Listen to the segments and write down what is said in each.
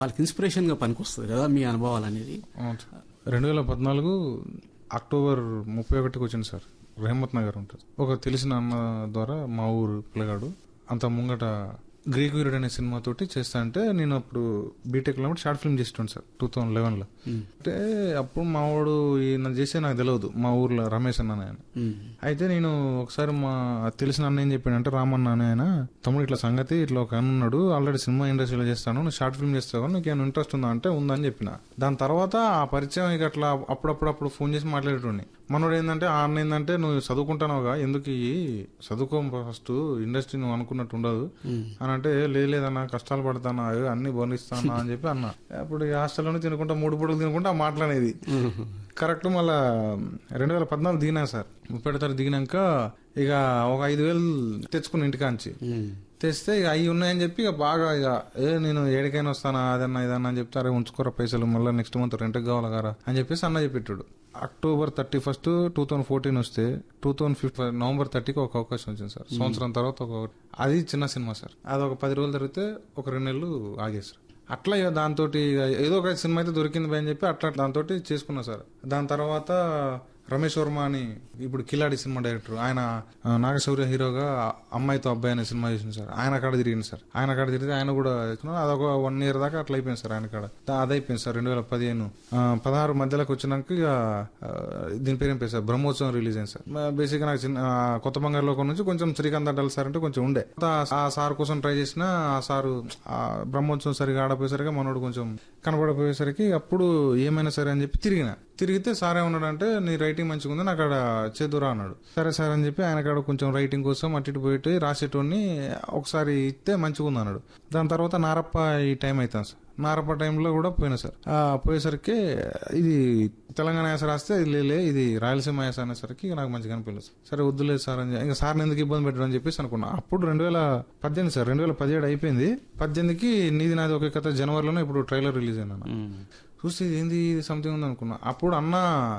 వాళ్ళకి ఇన్స్పిరేషన్ గా పనికొస్తుంది కదా మీ అనుభవాలు అనేది అవును సార్. రెండు వేల పద్నాలుగు అక్టోబర్ ముప్పై ఒకటికి వచ్చింది సార్ రెహమత్ నగర్ ఉంటుంది ఒక తెలిసిన అన్న ద్వారా మా ఊరు పిల్లగాడు అంత ముంగట గ్రీక్ వీరుడు అనే సినిమా తోటి చేస్తా అంటే నేను అప్పుడు బీటెక్ లో షార్ట్ ఫిల్మ్ చేస్తుండే సార్ టూ థౌసండ్ లెవెన్ లో అంటే అప్పుడు మా వాడు నన్ను చేసే నాకు తెలియదు మా ఊర్లో రమేష్ అన్న ఆయన ఉమ్. అయితే నేను ఒకసారి మా తెలిసిన అన్న ఏం చెప్పాడంటే రామన్న అనే ఆయన తమ్ముడు ఇట్లా సంగతి ఇట్లా ఒక అన్న ఉన్నాడు ఆల్రెడీ సినిమా ఇండస్ట్రీలో చేస్తాను నువ్వు షార్ట్ ఫిల్మ్ చేస్తావు నీకు ఏమైనా ఇంట్రెస్ట్ ఉందా అంటే ఉందని చెప్పిన దాని తర్వాత ఆ పరిచయం ఇక అట్లా అప్పుడప్పుడు అప్పుడు ఫోన్ చేసి మాట్లాడేటోడిని మనోడు ఏంటంటే ఆ అన్న ఏంటంటే నువ్వు చదువుకుంటావుగా ఎందుకు ఇయ్యి? చదువుకో ఫస్ట్ ఇండస్ట్రీ నువ్వు అనుకున్నట్టు ఉండదు అని అంటే లేదు లేదన్నా కష్టాలు పడతానా అయ్యో, అన్ని బోనిస్తానా అని చెప్పి అన్న అప్పుడు ఈ హాస్టల్లోనే తినుకుంటా మూడు పూటలు తినుకుంటా మాట్లాడేది కరెక్ట్ మళ్ళా రెండు వేల పద్నాలుగు దిగినా సార్ ముప్పై తారీఖు దిగినాక ఇక ఒక ఐదు వేలు తెచ్చుకుని ఇంటికాంచి ఉమ్. తెస్తే ఇక అవి ఉన్నాయని చెప్పి ఇక బాగా ఇక ఏ నేను ఏడికైనా వస్తానా అదన్నా ఇదన్నా అని చెప్తే అరే ఉంచుకోరా పైసలు మళ్ళీ నెక్స్ట్ మంత్ రెంట్ కావాలి కదా అని చెప్పేసి అన్న చెప్పేటాడు October thirty first two thousand fourteen వస్తే టూ థౌసండ్ ఫిఫ్టీన్ నవంబర్ థర్టీకి ఒక అవకాశం వచ్చింది సార్ సంవత్సరం తర్వాత ఒక అది చిన్న సినిమా సార్ అది ఒక పది రోజులు జరిగితే ఒక రెండు నెలలు ఆగేసారు అట్లా ఇక దాంతో ఏదో ఒక సినిమా అయితే దొరికింది భయ్ అని చెప్పి అట్లా దాంతో చేసుకున్నా సార్ దాని తర్వాత రమేష్ వర్మ అని ఇప్పుడు కిలాడి సినిమా డైరెక్టర్ ఆయన ఆ, నాగశౌర్య హీరోగా అమ్మాయితో అబ్బాయి అనే సినిమా చేసింది సార్ ఆయన కాడ తిరిగింది సార్ ఆయన కాడ తిరిగితే ఆయన కూడా చేసుకున్నాడు. అదొక వన్ ఇయర్ దాకా అట్లా అయిపోయింది సార్ ఆయన కాడ దా- అది అయిపోయింది సార్ రెండు వేల పదిహేను ఆ, పదహారు మధ్యలోకి వచ్చినాక ఇక ఆ, దీని పేరు ఏం పేరు సార్ బ్రహ్మోత్సవం రిలీజ్ అయింది సార్ బేసిక్ నాకు చిన్న ఆ, కొత్త బంగారు లోకం నుంచి కొంచెం శ్రీకాంత్ అడ్డాలి సార్ అంటే కొంచెం ఉండే ఆ సార్ కోసం ట్రై చేసిన ఆ సారు ఆ బ్రహ్మోత్సవం సరిగా ఆడపోయేసరికి మనోడు కొంచెం కనబడపోయేసరికి అప్పుడు ఏమైనా సరే అని చెప్పి తిరిగిన తిరిగితే సార్ ఏమన్నాడంటే నీ రైటింగ్ మంచిగా ఉంది నాకు అక్కడ చేదురా అన్నాడు సరే సార్ అని చెప్పి ఆయన కాడ కొంచెం రైటింగ్ కోసం అటు ఇటు పోయి రాసేటోని ఒకసారి ఇస్తే మంచిగా ఉంది అన్నాడు దాని తర్వాత నారప్ప ఈ టైం అవుతాను సార్ నారప్ప టైంలో కూడా పోయినా సార్ ఆ పోయేసరికి ఇది తెలంగాణ యాస రాస్తే ఇది లేలే ఇది రాయలసీమ యాస అనేసరికి నాకు మంచిగా అనిపించలేదు సరే వద్దులేదు సార్ అని ఇంకా సార్ని ఎందుకు ఇబ్బంది పెట్టడం అని చెప్పేసి అనుకున్నా అప్పుడు రెండు వేల పద్దెనిమిది సార్ రెండు వేల పదిహేడు అయిపోయింది పద్దెనిమిదికి నీది నాది ఒకే కథ జనవరిలోనే ఇప్పుడు ట్రైలర్ రిలీజ్ అయింది అన్న చూస్తే ఇది ఏంది ఇది సంథింగ్ ఉంది అనుకున్నా అప్పుడు అన్న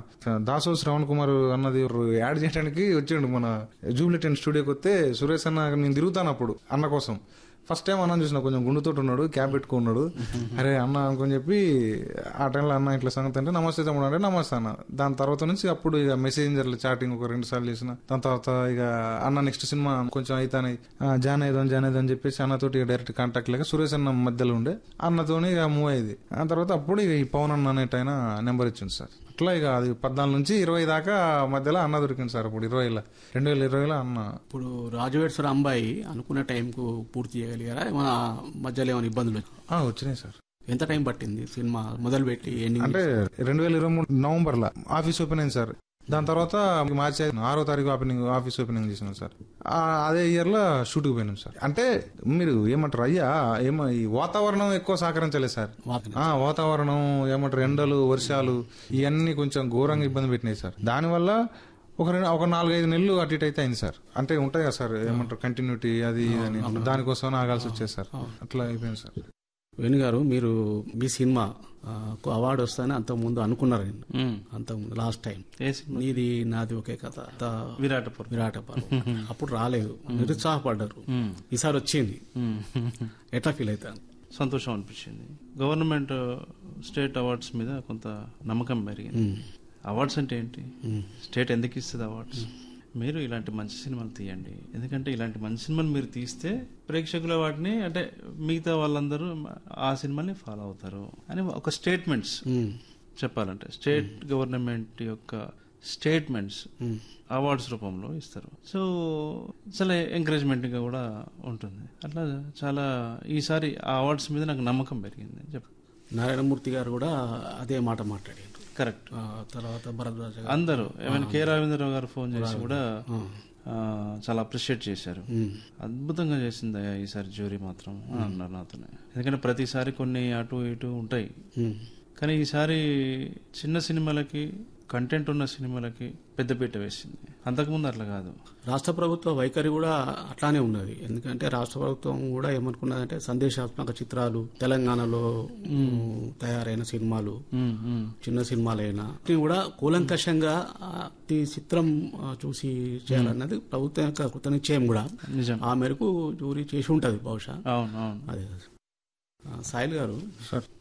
దాసో శ్రవణ్ కుమార్ అన్నది ఎవరు యాడ్ చేయడానికి వచ్చిండు మన జూబ్లిటెన్ స్టూడియోకి వస్తే సురేష్ అన్న నేను తిరుగుతాను అప్పుడు అన్న కోసం ఫస్ట్ టైం అన్న చూసిన కొంచెం గుండుతోటి ఉన్నాడు క్యాబ్ పెట్టుకున్నాడు అరే అన్న అనుకొని చెప్పి ఆ టైంలో అన్న ఇట్లా సంగతి అంటే నమస్తే తమ్ముడు అంటే నమస్తే అన్న దాని తర్వాత నుంచి అప్పుడు ఇక మెసేంజర్లు చాటింగ్ ఒక రెండు సార్లు చేసిన దాని తర్వాత ఇక అన్న నెక్స్ట్ సినిమా కొంచెం అయితానే ఆ, జాన్ అయిదాం జాన్ అయిదాం అని చెప్పేసి అన్నతోటి ఇక డైరెక్ట్ కాంటాక్ట్ లేక సురేష్ అన్న మధ్యలో ఉండే అన్నతోని ఇక మూవ్ అయ్యేది ఆ తర్వాత అప్పుడు ఇక ఈ పవన్ అన్న అనేట ఆయన నెంబర్ ఇచ్చింది సార్ అట్లా ఇక అది పద్నాలుగు నుంచి ఇరవై దాకా మధ్యలో అన్న దొరికింది సార్ ఇప్పుడు ఇరవైలో రెండు వేల ఇరవైలో అన్న ఇప్పుడు రాజువేడ్సర అంబాయి అనుకున్న టైంకు పూర్తి చేయగలిగారా ఏమైనా మధ్యలో ఏమైనా ఇబ్బందులు వచ్చాయా? ఆ, వచ్చినాయి సార్ ఎంత టైం పట్టింది సినిమా మొదలుపెట్టి ఎండింగ్ అంటే రెండు వేల ఇరవై మూడు నవంబర్ లో ఆఫీస్ ఓపెన్ అయింది సార్ దాని తర్వాత మార్చి ఐదు, ఆరో తారీఖు ఓపెనింగ్ ఆఫీస్ ఓపెనింగ్ చేసినాం సార్ ఆ, అదే ఇయర్ లో షూట్ కి పోయినాం సార్ అంటే మీరు ఏమంటారు అయ్యా ఏమో ఈ వాతావరణం ఎక్కువ సహకరించలేదు సార్ వాతావరణం. ఆ వాతావరణం ఏమంటారు ఎండలు వర్షాలు ఇవన్నీ కొంచెం ఘోరంగా ఇబ్బంది పెట్టినాయి సార్ దానివల్ల ఒక రెండు ఒక నాలుగైదు నెలలు అటు ఇటు అయితే అయింది సార్ అంటే ఉంటాయి కదా సార్ ఏమంటారు కంటిన్యూటీ అది ఇది అని దానికోసం ఆగాల్సి వచ్చేది సార్ అట్లా అయిపోయింది సార్ వేణు గారు మీరు మీ సినిమా ఆ, కు అవార్డు వస్తాయని అంత ముందు అనుకున్నారు అంత ముందు లాస్ట్ టైం ఏ సినిమా నీది నాది ఒకే కథ అంత విరాటపురం విరాట పర్వం అప్పుడు రాలేదు నిరుత్సాహపడ్డారు ఈసారి వచ్చింది ఎట్లా ఫీల్ అవుతాను సంతోషం అనిపించింది గవర్నమెంట్ స్టేట్ అవార్డ్స్ మీద కొంత నమ్మకం పెరిగింది అవార్డ్స్ అంటే ఏంటి స్టేట్ ఎందుకు ఇస్తుంది అవార్డ్స్ మీరు ఇలాంటి మంచి సినిమాలు తీయండి ఎందుకంటే ఇలాంటి మంచి సినిమాలు మీరు తీస్తే ప్రేక్షకుల వాటిని అంటే మిగతా వాళ్ళందరూ ఆ సినిమాని ఫాలో అవుతారు అని ఒక స్టేట్మెంట్స్ చెప్పాలంటే స్టేట్ గవర్నమెంట్ యొక్క స్టేట్మెంట్స్ అవార్డ్స్ రూపంలో ఇస్తారు సో చాలా ఎంకరేజ్మెంట్ గా కూడా ఉంటుంది అట్లా చాలా ఈసారి ఆ అవార్డ్స్ మీద నాకు నమ్మకం పెరిగింది అని చెప్ప నారాయణమూర్తి గారు కూడా అదే మాట మాట్లాడారు కరెక్ట్ ఆ, తర్వాత భరద్వాజ గారు అందరూ ఏమైనా కె రావేంద్రరావు గారు ఫోన్ చేసి కూడా ఆ, చాలా అప్రిషియేట్ చేశారు అద్భుతంగా చేసింది అయ్యా ఈసారి జ్యూరీ మాత్రం అని అన్నారు నాతోనే ఎందుకంటే ప్రతిసారి కొన్ని అటు ఇటు ఉంటాయి ఉమ్. కానీ ఈసారి చిన్న సినిమాలకి కంటెంట్ ఉన్న సినిమాలకి పెద్దపీట వేసింది అంతకుముందు అట్లా కాదు రాష్ట్ర ప్రభుత్వ వైఖరి కూడా అట్లానే ఉన్నది ఎందుకంటే రాష్ట్ర ప్రభుత్వం కూడా ఏమనుకున్నదంటే సందేశాత్మక చిత్రాలు తెలంగాణలో ఉమ్, తయారైన సినిమాలు ఉమ్, ఉమ్. చిన్న సినిమాలైనా వీటిని కూడా కూలంకషంగా ఆ, ఈ చిత్రం ఆ, చూసి చేయాలన్నది ప్రభుత్వం యొక్క కృత నిశ్చయం కూడా నిజం ఆ మేరకు జూరీ చేసి ఉంటది బహుశా అవును అవును అదే ఆ, సాయిల్ గారు సార్